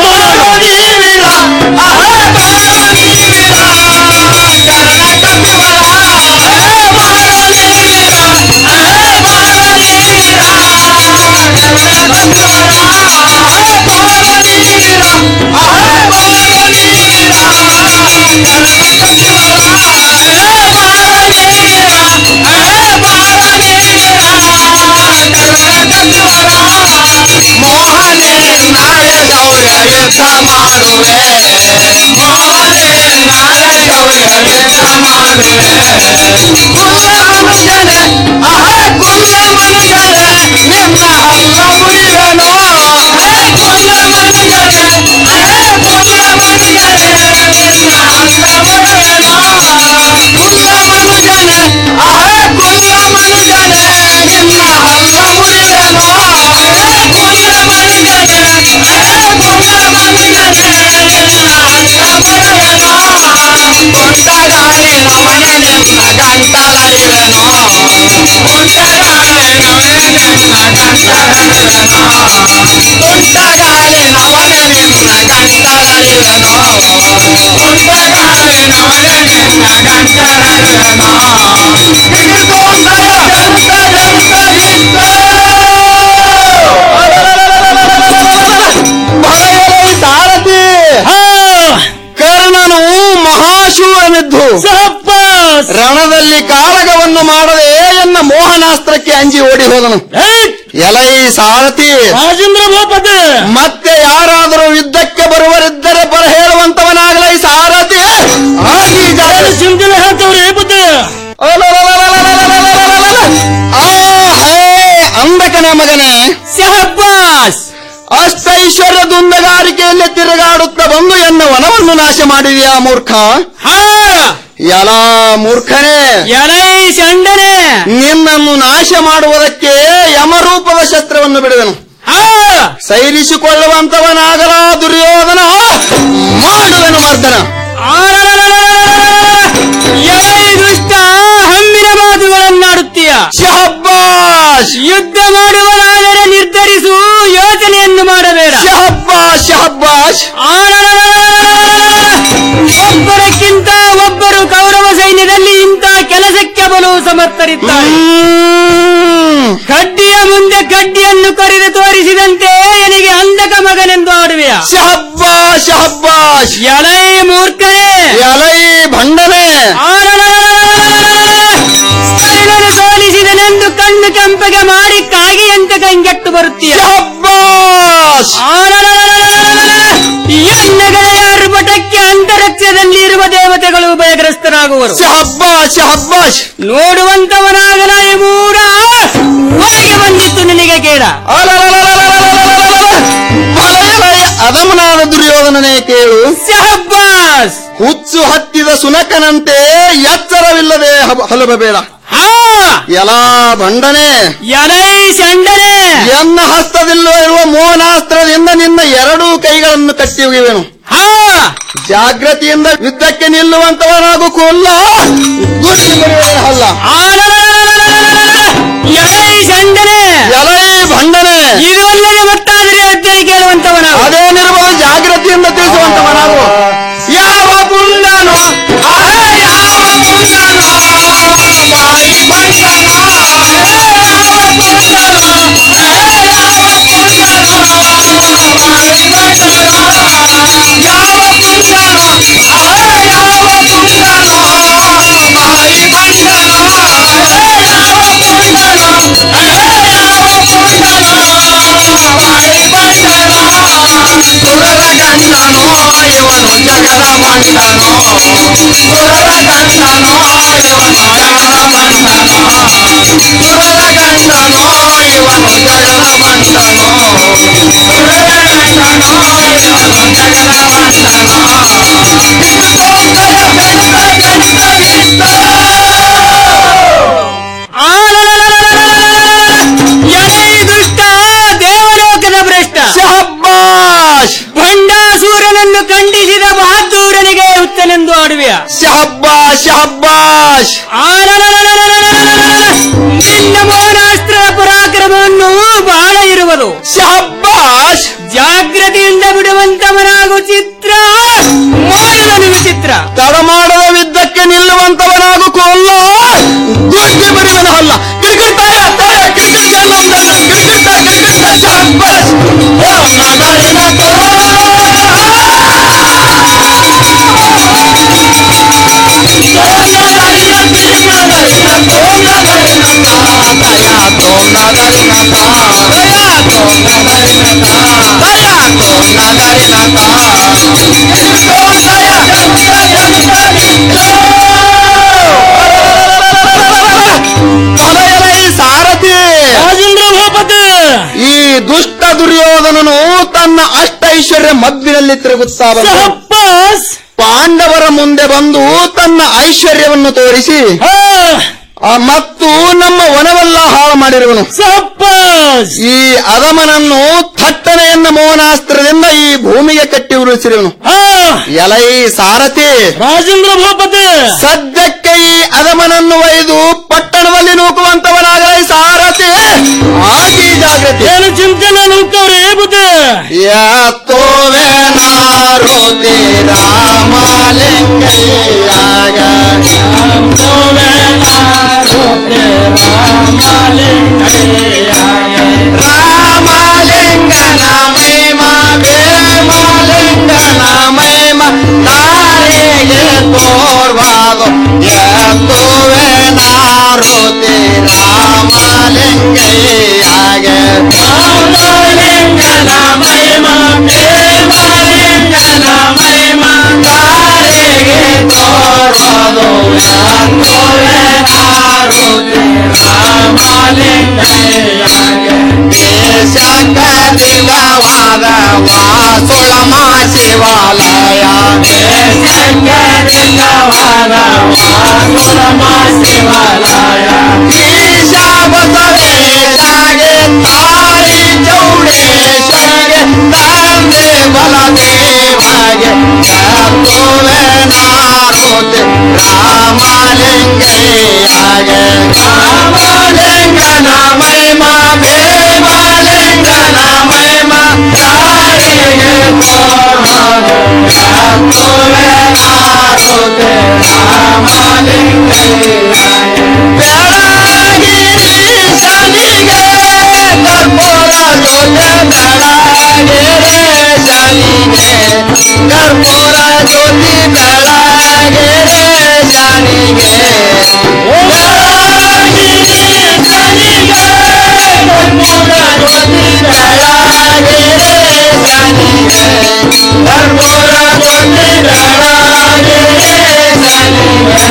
ಸಾರಥಿ ಕರ್ಣನು ಮಹಾಶೂರನಿದ್ದು ರಣದಲ್ಲಿ ಕಾಳಗವನ್ನು ಮಾಡದೆ ಎನ್ನ ಮೋಹನಾಸ್ತ್ರಕ್ಕೆ ಅಂಜಿ ಓಡಿ ಹೋದನು ಎಲೈ ಸಾರಥಿ ರಾಜೇಂದ್ರ ಭೂಪತಿ ಮತ್ತೆ ಯಾರಾದರೂ ಯುದ್ಧಕ್ಕೆ ಬರುವರಿದ್ದರೆ ಬರ ಹೇಳುವಂತವನಾಗಲೈ ಸಾರಥಿ ಆಗಿ ಜಾಗ- ಚಿಂತನೆ ಹೇಳ್ತವ್ರಿ ಬುದ್ಧಿ ಆ ಹೇ ಅಂದಕನ ಮಗನೇ ಶಹಬ್ಬಾಸ್ ಅಷ್ಟೈಶ್ವರ್ಯ ದುಂದಗಾರಿಕೆಯಲ್ಲಿ ತಿರುಗಾಡುತ್ತಾ ಬಂದು ಎನ್ನ ವನವನ್ನು ನಾಶ ಮಾಡಿದೆಯಾ ಮೂರ್ಖ ಎಲ ಮೂರ್ಖನೇ ಎಲೈ ಚಂಡನೆ ನಿನ್ನನ್ನು ನಾಶ ಮಾಡುವುದಕ್ಕೆ ಯಮರೂಪದ ಶಸ್ತ್ರವನ್ನು ಬಿಡುವೆನು ಸೈರಿಸಿಕೊಳ್ಳುವಂತವನಾಗಲ ದುರ್ಯೋಧನ ಮಾಡುವೆನು ಮರ್ದನ ಎಲೈ ದುಷ್ಟ ಹಮ್ಮಿನ ಮಾತುಗಳನ್ನಾಡುತ್ತೀಯ ಶಹಬ್ಬಾಶ್ ಯುದ್ಧ ಮಾಡುವನಾದರೆ ನಿರ್ಧರಿಸು ಯೋಚನೆಯನ್ನು ಮಾಡಬೇಡ ಶಹಬ್ಬಾಶ್ ಶಹಬ್ಬಾಶ್ ಒಬ್ಬರಕ್ಕಿಂತ ಒಬ್ಬರು ಕೌರವ ಸೈನ್ಯದಲ್ಲಿ ಇಂಥ ಕೆಲಸಕ್ಕೆ ಬಲು ಸಮರ್ಥರಿದ್ದಾರೆ ಕಡ್ಡಿಯ ಮುಂದೆ ಕಡ್ಡಿಯನ್ನು ಕರೆದು ತೋರಿಸಿದಂತೆ ನನಗೆ ಅಂಧಕ ಮಗನೆಂದು ಆಡುವೆಯ ಶಹಬ್ಬಾಶ್ ಶಹಬ್ಬಾಶ್ ಎಲೈ ಮೂರ್ಖನೇ ಎಲೈ ಭಂಡನೆ ಕರ್ಣನು ಸೋಲಿಸಿದನೆಂದು ಕಣ್ಣು ಕೆಂಪಗೆ ಮಾಡಿ ಕಾಗಿಯಂತೆ ಕಂಗೆಟ್ಟು ಬರುತ್ತೀಯ ಶಹಬ್ಬಾಶ್ ಎಣ್ಣೆಗಳ ಅರ್ಭಟಕ್ಕೆ ಅಂತರಿಕ್ಷದಲ್ಲಿ ಇರುವ ದೇವತೆಗಳು ಭಯಗ್ರಸ್ತರಾಗುವರು ಶಹಬ್ಬಾಶ್ ಶಹಬ್ಬಾಶ್ ನೋಡುವಂತವನಾಗಲ ಈ ಮೂಡ ಒಳಗೆ ಬಂದಿತ್ತು ನಿನಗೆ ಕೇಳ ಅದಮನಾದ ದುರ್ಯೋಧನನೇ ಕೇಳು ಶಹಬ್ಬಾಸ್ ಹುಚ್ಚು ಹತ್ತಿದ ಸುನಕನಂತೆ ಎಚ್ಚರವಿಲ್ಲದೆ ಹಬ- ಹಲಬಬೇಡ ಎಲಾ ಭಂಡನೆ ಎಲೈ ಚಂಡನೆ ಎನ್ನ ಹಸ್ತದಲ್ಲೋ ಇರುವ ಮೋಹನಾಸ್ತ್ರದಿಂದ ನಿನ್ನ ಎರಡೂ ಕೈಗಳನ್ನು ಕಟ್ಟಿ ಒಗಿವೆನು ಜಾಗ್ರತೆಯಿಂದ ಯುದ್ಧಕ್ಕೆ ನಿಲ್ಲುವಂತವನಾಗು ಕೊಲ್ಲ ಗುರುತಿ ಮರೆಯುವುದೇ ಅಲ್ಲ ಎಲೈ ಚಂಡನೆ ಎಲೈ ಭಂಡನೆ ಇದು ಅಲ್ಲದೆ ಮತ್ತಾದರೆ ಅಜ್ಜನಿ ಕೇಳುವಂತವನ ಅದೇನಿರಬಹುದು ಜಾಗ್ರತೆಯಿಂದ ತಿಳಿಸುವಂತವನಾಗು ಯಾವ ಪುಂಡನು ಆಹೇ, ಯಾವ ಪುಂಡನು ಬಾಯಿ ಬಂಡನು ಯಾವ ಪುಂಡನು ಆಹೇ, ಯಾವ ಪುಂಡನು ಬಾಯಿ ಬಂಡನು ಯಾವ ಪುಂಡನು ಆಹೇ, ಯಾವ ಪುಂಡನು ಬಾಯಿ ಬಂಡನು ಆಹೇ, ಯಾವ ಪುಂಡನು ಆಹೇ, ಯಾವ ಪುಂಡನು ಎಲೈ ದುಷ್ಟ ದೇವಲೋಕದ ಭ್ರಷ್ಟ ಶಹಬ್ಬಾಷ್ ಭಂಡಾಸೂರನನ್ನು ಖಂಡಿಸಿದ ಬಹದ್ದೂರನಿಗೆ ಹುತ್ತನೆಂದು ಆಡುವೆಯ ಶಹಬ್ಬಾಷ್ ಶಹಬ್ಬಾಷ್ ನಿನ್ನ ಮೌನಾಸ್ತ್ರದ ಪರಾಕ್ರಮವನ್ನು ಬಹಳ ಇರುವುದು ಶಹಬ್ಬಾಷ್ ಜಾಗ್ರತೆಯಿಂದ ಬಿಡುವಂತವನಾಗು ಚಿತ್ರ ಮಾಡದನು ವಿಚಿತ್ರ ತಡಮಾಡದ ವಿದ್ದಕ್ಕೆ ನಿಲ್ಲುವಂತವನಾಗು ಕೊಲ್ಲ ದುಡ್ಡಿ ಬರುವನ ಹಲ್ಲ ಕಿರ್ಕಿಟ್ಟ ತಾಯ ಕಿರ್ಕಿಟ್ಟ ನಂದ ಕಿರ್ಕಿಟ್ಟ ಕಿರ್ಕಿಟ್ಟ ಶಹಬ್ಬಾಷ್ ಓ ನಗರಿನ ತಲೆಯಲೈ ಸಾರಥಿ ರಾಜೇಂದ್ರ ಭೂಪತಿ ಈ ದುಷ್ಟ ದುರ್ಯೋಧನನು ತನ್ನ ಅಷ್ಟೈಶ್ವರ್ಯ ಮದ್ದಿನಲ್ಲಿ ತಿರುಗುತ್ತಾ ಬಂದ ಸಹಪಾಸ್ ಪಾಂಡವರ ಮುಂದೆ ಬಂದು ತನ್ನ ಐಶ್ವರ್ಯವನ್ನು ತೋರಿಸಿ ಆ, ಮತ್ತು ನಮ್ಮ ವನವೆಲ್ಲ ಹಾಳು ಮಾಡಿರುವನು ಸಹಪಾಸ್ ಈ ಅಧಮನನ್ನು ಥಟ್ಟನೆಯನ್ನ ಮೋಹನಾಸ್ತ್ರದಿಂದ ಈ ಭೂಮಿಗೆ ಕಟ್ಟಿ ಉರುಳಿಸಿರುವನು ಎಲೈ ಸಾರಥಿ ರಾಜೇಂದ್ರ ಭೂಪತಿ ಸದ್ಯಕ್ಕೆ ಈ ಅಧಮನನ್ನು ಒಯ್ದು ಪಟ್ಟಣದಲ್ಲಿ ನೂಕುವಂತವನಾಗಲೈ ಸಾರಥಿ ಆಗಿ ಜಾಗೃತಿ ಏನು ಚಿಂತೆ ನಿಂತವ್ರೆ ಬುದ್ಧಿ ಯಾತೋವೆ ನಾರೋತಿ ರಾಮಲಿಂಗಯ್ಯಾಗ ರಾಮಲಿಂಗನ ಮಹಿಮ ಭೀಮಲಿಂಗನ ಮಹಿಮ ತಾರಿಗೆ ತೋರ್ವಾದು ಯಾತೋವೆ ನಾರೋತಿ ರಾಮಲಿಂಗಯ್ಯಾಗ ರಾಮಲಿಂಗನ ಮಹಿಮ ಭೀಮಲಿಂಗನ ಮಹಿಮ ತಾರಿಗೆ ತೋರ್ವಾದು ಯಾತೋವೆ ನಾರೋತಿ ದೇಶಕರಿಗವಾದ ವಾಸುಳಮ ಶಿವಾಲಯ ದೇಶಕರಿಗವಾದ ವಾಸುಳಮ ಶಿವಾಲಯ ಈಶ ಬಸವೇಶಗೆ ತಾಯಿ ಚೌಡೇಶ್ವರಿಗೆ ತಂದೆ ಬಲದೇವಗೆ ಕರ್ತುವೆ ನಾರುತಿ ರಾಮಲಿಂಗಯ್ಯಗೆ ರಾಮಲಿಂಗನ ಮಹಿಮ ಭೀಮಲಿಂಗನ ಮಹಿಮ ತಾಯಿಗೆ ತೋರ್ಮದು ಕರ್ತುವೆ ನಾರುತಿ ರಾಮಲಿಂಗಯ್ಯಗೆ ಬೆಳಗಿರಿ ಶನಿಗೆ ಕರ್ಪೂರ ಜೊತೆ ಬೆಳಗಿರಿ ಶನಿಗೆ ಕರ್ಪೂರ ಜ್ಯೋತಿ ಬೆಳಗಿರಿ ಶನಿಗೆ ಬೆಳಗಿರಿ ಶನಿಗೆ ಕರ್ಪೂರ ಜ್ಯೋತಿ ಬೆಳಗಿರಿ ಶನಿಗೆ ಕರ್ಪೂರ ಜ್ಯೋತಿ ಬೆಳಗಿರಿ ಶನಿಗೆ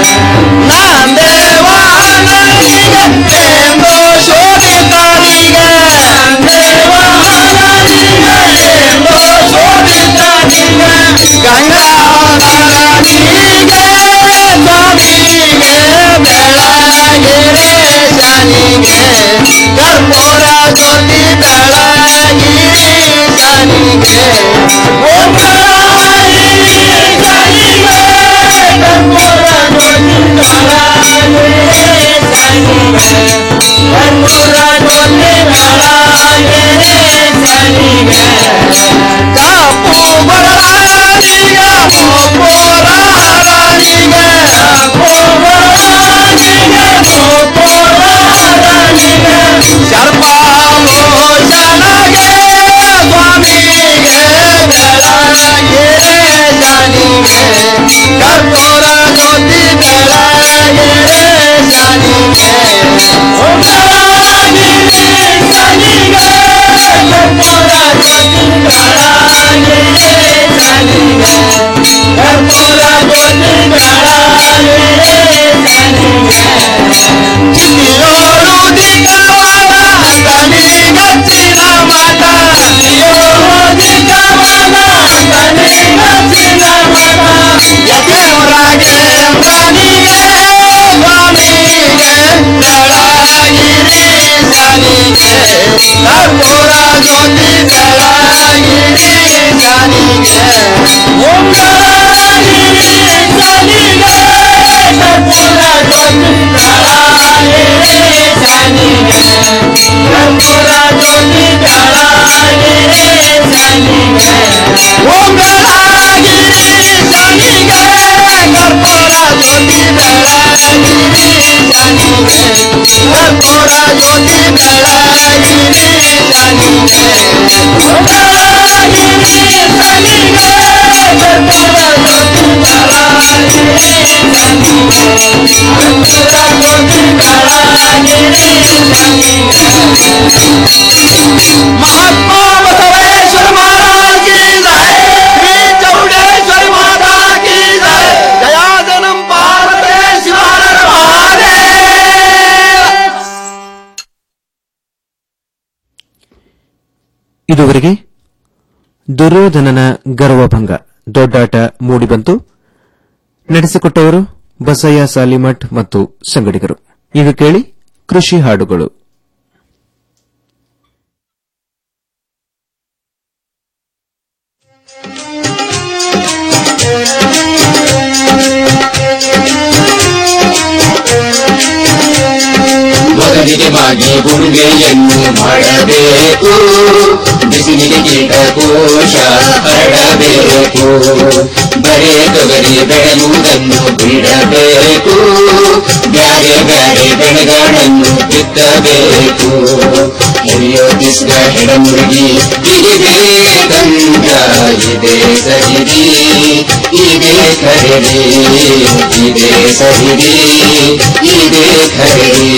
ನಂದೇವಾನನಿಗೆ ಎಂದು ಶೋಧಿತನಿಗೆ ನಂದೇವಾನನಿಗೆ ಎಂದು ಶೋಧಿತನಿಗೆ ಗಂಗಾಧರನಿಗೆ ಸ್ವಾಮಿಗೆ ಬೆಳಗಿರಿ ಶನಿಗೆ ಕರ್ಪೂರ ಜ್ಯೋತಿ ಬೆಳಗಿರಿ ಶನಿಗೆ ಓಂ ಬೆಳಗಿರಿ ಶನಿಗೆ ಕರ್ಪೂರ ಜ್ಯೋತಿ ಬೆಳಗಿರಿ ಶನಿಗೆ ಕರ್ಪೂರ ಜ್ಯೋತಿ ಬೆಳಗಿರಿ ಶನಿಗೆ ಕಾಪು ಬರಲಾರಿಗ ಮೋಪೋರಾರನಿಗೆ ಕಾಪು ಬರಲಾರಿಗ ಮೋಪೋರಾರನಿಗೆ ಸರ್ಪಾಮೋಚನಗೆ ಸ್ವಾಮಿಗೆ ಬೆಳಗಿರಿ ಶನಿಗೆ ಕರ್ಪೂರ ಜ್ಯೋತಿ ಬೆಳಗಿರಿ ಶನಿಗೆ ಓಂ ಬೆಳಗಿರಿ ಶನಿಗೆ ಕರ್ಪೂರ ಜ್ಯೋತಿ ಬೆಳಗಿರಿ ಶನಿಗೆ ಕರ್ಪೂರ ಜ್ಯೋತಿ ಬೆಳಗಿರಿ ಶನಿಗೆ ಚಿತಿಯೋರು ದಿಕ್ಕವಾದ ತನಿಗಚ್ಚಿನ ಮಠ ಚಿತಿಯೋರು ದಿಕ್ಕವಾದ महात्मा बसवेश्वर महाराज की जय श्री चौडेश्वरी माता की जय जयाजनम पार्वतेश्वर महादेव ಇದುವರೆಗೆ ದುರ್ಯೋಧನನ ಗರ್ವಭಂಗ ದೊಡ್ಡಾಟ ಮೂಡಿಬಂತು ನಡೆಸಿಕೊಟ್ಟವರು ಬಸಯ್ಯ ಸಾಲಿಮಠ್ ಮತ್ತು ಸಂಗಡಿಗರು ಈಗ ಕೇಳಿ ಕೃಷಿ ಹಾಡುಗಳು ಮೊದಲಿಗೆ ಮಾಗಿ ಉಳುಮೆಯನ್ನು ಮಾಡಬೇಕು ಬಿಸಿಲಿಗೆ ಕೀಟಕೋಶ ಹರಡಬೇಕು ಬರೇ ತೊಗರಿ ಬೆಳೆಯುವುದನ್ನು ಬಿಡಬೇಕು ಬ್ಯಾರೆ ಬ್ಯಾರೆ ಬೆಳೆಗಳನ್ನು ಬಿತ್ತಬೇಕು ಹಿರಿಯೋ ದಿಸ್ಗ ಹೆಡಮುರುಗಿ ಇದಿಬೇಕಂತ ಇದೆ ಸಹಿರಿ ಇದೆ ಖರೀದಿ ಇದೆ ಸಹಿರಿ ಇದೆ ಖರೀದಿ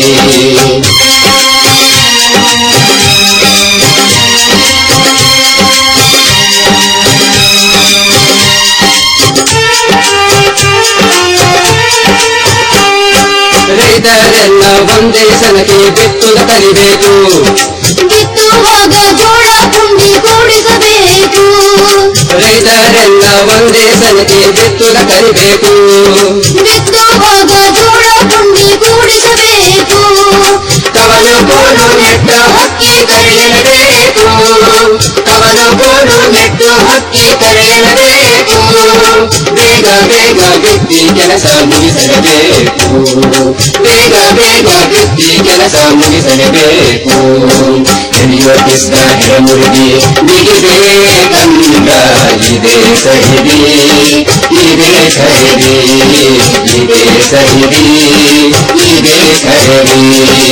ರೈತರೆಲ್ಲ ಒಂದೇ ಸಲಕ್ಕೆ ಬಿತ್ತುಗ ಕಲಿಬೇಕು ಬಿತ್ತುವಾಗ ಜೋಳ ಪುಂಡಿ ಕೂಡಿಸಬೇಕು ರೈತರೆಲ್ಲ ಒಂದೇ ಸಲಕ್ಕೆ ಬಿತ್ತುಗ ಕಲಿಬೇಕು ಬಿತ್ತುವಾಗ ಜೋಳ ಪುಂಡಿ ಕೂಡಿಸಬೇಕು ಕವನ ಕೋಲು ನೆಟ್ಟ ಹಕ್ಕಿ ಕರೆಯಲೇಬೇಕು ಕವನ ಕೋಲು ನೆಟ್ಟು ಹಕ್ಕಿ ಕರೆಯಲೇಬೇಕು ಬೇಗ ಬೇಗ ಬಿತ್ತಿ ಕೆಲಸ ಮುಗಿಸಲೇಬೇಕು ಬೇಗ ಬೇಗ ಬಿತ್ತಿ ಕೆಲಸ ಮುಗಿಸಲೇಬೇಕು ಎಲಿಯೋ ಕಿಸ್ದ ಹೆರಮುರುಗಿ ಬಿಗಿಬೇಕಂದ ಇದೆ ಸಹಿರಿ ಇದೆ ಖರೀದಿ ಇದೆ ಸಹಿರಿ ಇದೆ ಖರೀದಿ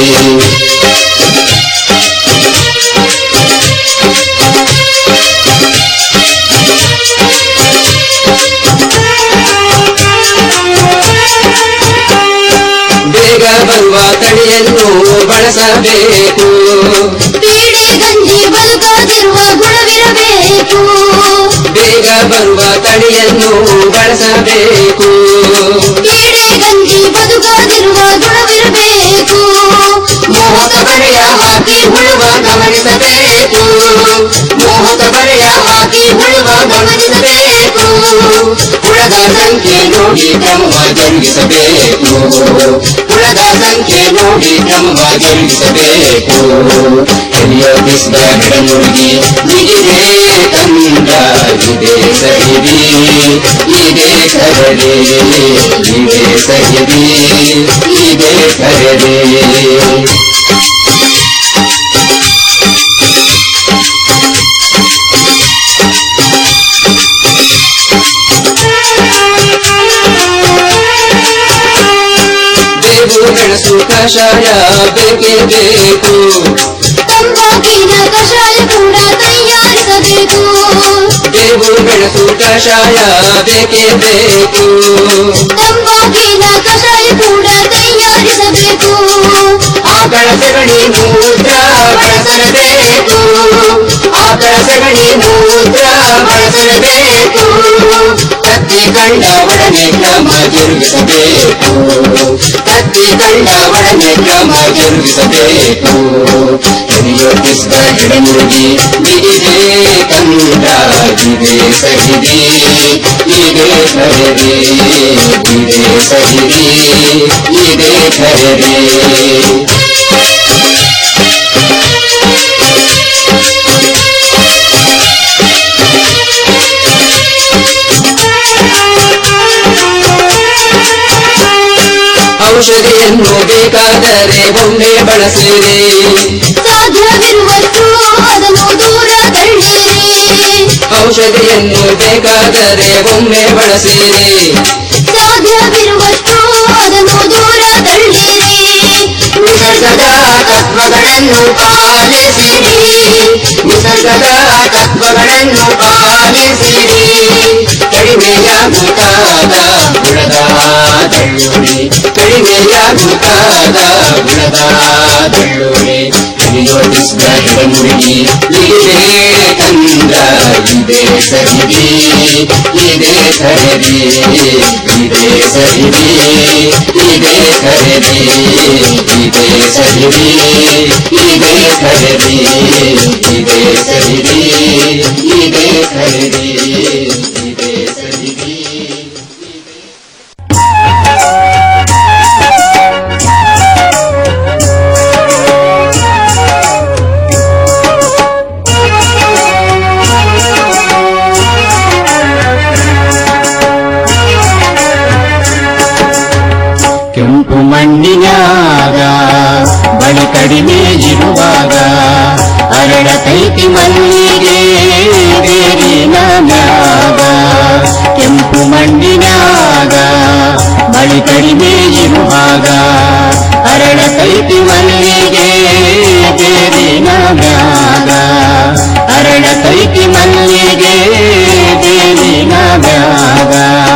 ಬೇಗ ಬರುವ ತಳಿಯನ್ನು ಬಳಸಬೇಕು ಪೀಡೆ ಗಂಜಿ ಬದುಕದಿರುವ ಗುಣವಿರಬೇಕು ಬೇಗ ಬರುವ ತಳಿಯನ್ನು ಬಳಸಬೇಕು ಪೀಡೆ ಗಂಜಿ ಬದುಕದಿರುವ ಗುಣವಿರಬೇಕು ಮೋಹಕ ಬರೆಯ ಹಾಕಿ ಉಳುವ ಗಮನಿಸಬೇಕು ಮೋಹಕ ಬರೆಯ ಹಾಕಿ ಉಳುವ ಗಮನಿಸಬೇಕು ಹುಳದ ಸಂಖ್ಯೆ ನೋಡಿ ಕ್ರಮವ ಜರುಗಿಸಬೇಕು ಹುಳದ ಸಂಖ್ಯೆ ನೋಡಿ ಕ್ರಮವ ಜರುಗಿಸಬೇಕು ಎಲಿಯ ಬಿಸ್ದ ಗಿಡಮುರುಗಿ ಬಿಗಿದೆ ಕಂದ ಇದೆ ಸಹಿರಿ ಇದೆ ಕರಡಿ ಇದೆ ಸಹಿರಿ ಇದೆ ಕರಡಿ ಬೇವು ಮೆಣಸು ಕಷಾಯ ಬೇಕೇ ಬೇಕು ತಂಬಾಕಿನ ಕಷಾಯ ಕೂಡ ತಯಾರಿಸಬೇಕು ಬೇವು ಮೆಣಸು ಕಷಾಯ ಬೇಕೇ ಬೇಕು ತಂಬಾಕಿನ ಕಷಾಯ ಕೂಡ ತಯಾರಿಸಬೇಕು ಆಕಳ ಸಗಣಿ ಮೂತ್ರ ಬಳಸಲೇಬೇಕು ಆಕಳ ಸಗಣಿ ಮೂತ್ರ ಬಳಸಲೇಬೇಕು ಕತ್ತಿ ಕಂಡ ಒಡನೆ ಕ್ರಮ ಜರುಗಿಸಬೇಕು ಕತ್ತಿ ಕಂಡ ಒಡನೆ ಕ್ರಮ ಜರುಗಿಸಬೇಕು ಹಿರಿಯೋ ಕಿಸ್ದ ಗಿಡಮುರುಗಿ ಬಿಗಿದೆ ಕಂಡ ಇದೆ ಸಹಿರಿ ಇದೆ ಖರೀದಿ ಇದೆ ಸಹಿರಿ ಇದೆ ಖರೀದಿ ಔಷಧಿಯನ್ನು ಬೇಕಾದರೆ ಒಮ್ಮೆ ಬಳಸಿರಿ ಸಾಧ್ಯವಿರುವಷ್ಟು ಅದನ್ನು ದೂರ ತಳ್ಳಿರಿ ಔಷಧಿಯನ್ನು ಬೇಕಾದರೆ ಒಮ್ಮೆ ಬಳಸಿರಿ ಸಾಧ್ಯವಿರುವಷ್ಟು ಅದನ್ನು ದೂರ ತಳ್ಳಿರಿ ನಿಸರ್ಗದ ತತ್ವಗಳನ್ನು ಪಾಲಿಸಿರಿ ನಿಸರ್ಗದ ತತ್ವಗಳನ್ನು ಪಾಲಿಸಿರಿ ಕಡಿಮೆಯಾಗುತ್ತಾದ ಬುಡದ ದಳ್ಳುರಿ ಕಡಿಮೆಯಾಗುತ್ತಾದ ಬುಡದ ದಳ್ಳುರಿ ಹಿಡಿಯೋಟಿಸಿದ ಹಿಡಮುರುಗಿ ಇದೇ ಕಂದ ಇದೇ ಸರಿದಿ ಇದೇ ಖರೀದಿ ಇದೇ ಸರಿದಿ ಇದೇ ಖರೀದಿ ಇದೇ ಸರಿದಿ ಇದೇ ಖರೀದಿ ಇದೇ ಸರಿದಿ ಇದೇ ಖರೀದಿ ಇದೇ ಸರಿದಿ ಕೆಂಪು ಮಣ್ಣಿನಾಗ ಬಳಿ ಕಡಿಮೆ ಇರುವಾಗ ಅರಳತೈತಿ ಮಲ್ಲಿಗೆ ಬೇರಿನ ಮ್ಯಾಗ ಕೆಂಪು ಮಣ್ಣಿನಾಗ ಬಳಿ ಕಡಿಮೆ ಇರುವಾಗ ಅರಳತೈತಿ ಮಲ್ಲಿಗೆ ಬೇರಿನ ಮ್ಯಾಗ ಅರಳತೈತಿ ಮಲ್ಲಿಗೆ ಬೇರಿನ ಮ್ಯಾಗ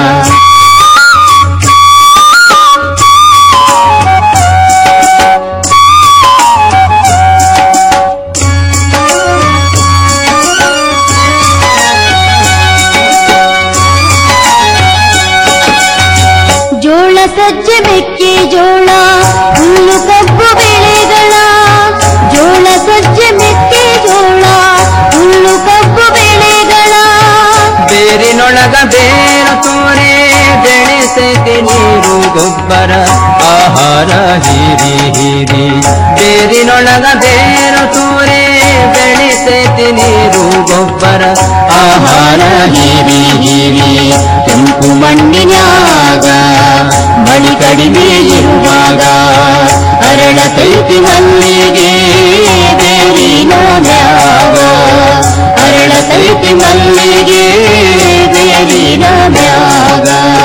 ಜೋಳ ಸಜ್ಜೆ ಮೆಕ್ಕೆ ಜೋಳ ಹುಲ್ಲು ಕಬ್ಬು ಬೆಳೆಗಳ ಜೋಳ ಸಜ್ಜೆ ಮೆಕ್ಕೆ ಜೋಳ ಹುಲ್ಲು ಕಬ್ಬು ಬೆಳೆಗಳ ಬೇರಿನೊಳಗ ಬೇರು ತೋರೆ ಬೆಳೆಸೈತೆ ನೀರು ಗೊಬ್ಬರ ಆಹಾರ ಹೀರಿ ಹೀರಿ ಬೇರಿನೊಳಗ ಬೇರು ತೋರೆ ಬೆಳೆಸೈತೆ ನೀರು ಗೊಬ್ಬರ ಆಹಾರ ಹೀರಿ ಹೀರಿ ಕೆಂಪು ಮಣ್ಣಿನ್ಯಾಗ ಬಳಿ ಕಡಿಮೆ ಇರುವಾಗ ಅರಳತೈತಿ ಮಲ್ಲಿಗೆ ಬೇರಿನ ಮ್ಯಾಗ ಅರಳತೈತಿ ಮಲ್ಲಿಗೆ ಬೇರಿನ ಮ್ಯಾಗ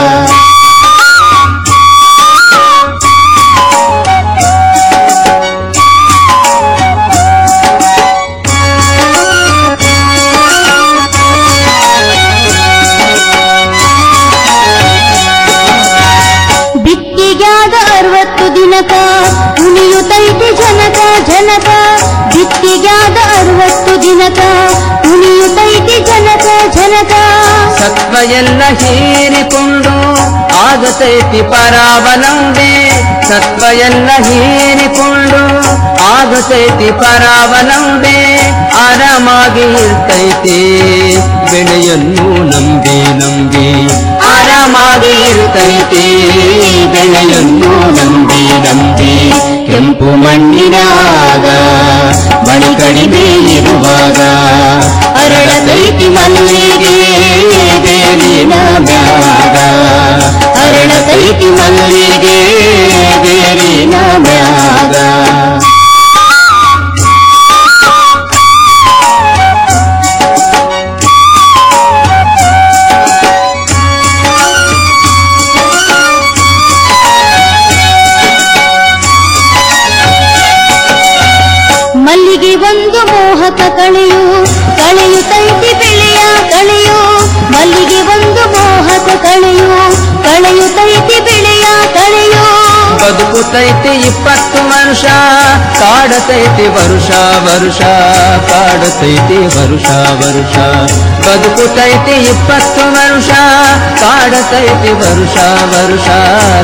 ಬಿತ್ತಿಗ್ಯಾದ ಅರವತ್ತು ದಿನಕ ಉಳಿಯುತ್ತೈತಿ ಜನಕ ಜನಕ ಬಿತ್ತಿಗ್ಯಾದ ಅರವತ್ತು ದಿನಕ ಉಳಿಯುತ್ತೈತಿ ಜನಕ ಜನಕ ಸತ್ವ ಎಲ್ಲ ಹೀರಿಕೊಂಡು ಆಗತೈತಿ ಪರಾವಲಂಬೆ ಸತ್ವ ಎಲ್ಲ ಹೀರಿಕೊಂಡು ಆಗತೈತಿ ಪರಾವಲಂಬೆ ಆರಾಮಾಗಿ ಇರ್ತೈತಿ ಬೆಳೆಯನ್ನು ನಂಬಿ ನಂಬಿ ಆರಾಮಾಗಿ ಇರ್ತೈತಿ ಬೆಳೆಯನ್ನು ನಂಬಿ ನಂಬಿ ಕೆಂಪು ಮಣ್ಣಿನಾಗ ಬಳಿ ಕಡಿಮೆ ಇರುವಾಗ ಅರಳತೈತಿ ಮಲ್ಲಿಗೆ ಬೇರಿನ ಮ್ಯಾಗ ಅರಳತೈತಿ ಮಲ್ಲಿಗೆ ಬೇರಿನ ಮ್ಯಾಗ ಮಲ್ಲಿಗೆ ಒಂದು ಮೋಹಕ ಕಳೆಯು ಕಳೆಯುತ್ತೈತಿ ಬೆಳೆಯ ಕಳೆಯು ಮಲ್ಲಿಗೆ ಒಂದು ಮೋಹಕ ಕಳೆಯು ಕಳೆಯುತ್ತೈತಿ ಬೆಳೆಯ ಕಳೆಯು ಬದುಕುತೈತಿ ಇಪ್ಪತ್ತು ವರ್ಷ ಕಾಡತೈತಿ ವರುಷ ವರುಷ ಕಾಡತೈತಿ ವರುಷ ವರುಷ ಬದುಕುತೈತಿ ಇಪ್ಪತ್ತು ವರ್ಷ ಕಾಡತೈತಿ ವರುಷ ವರುಷ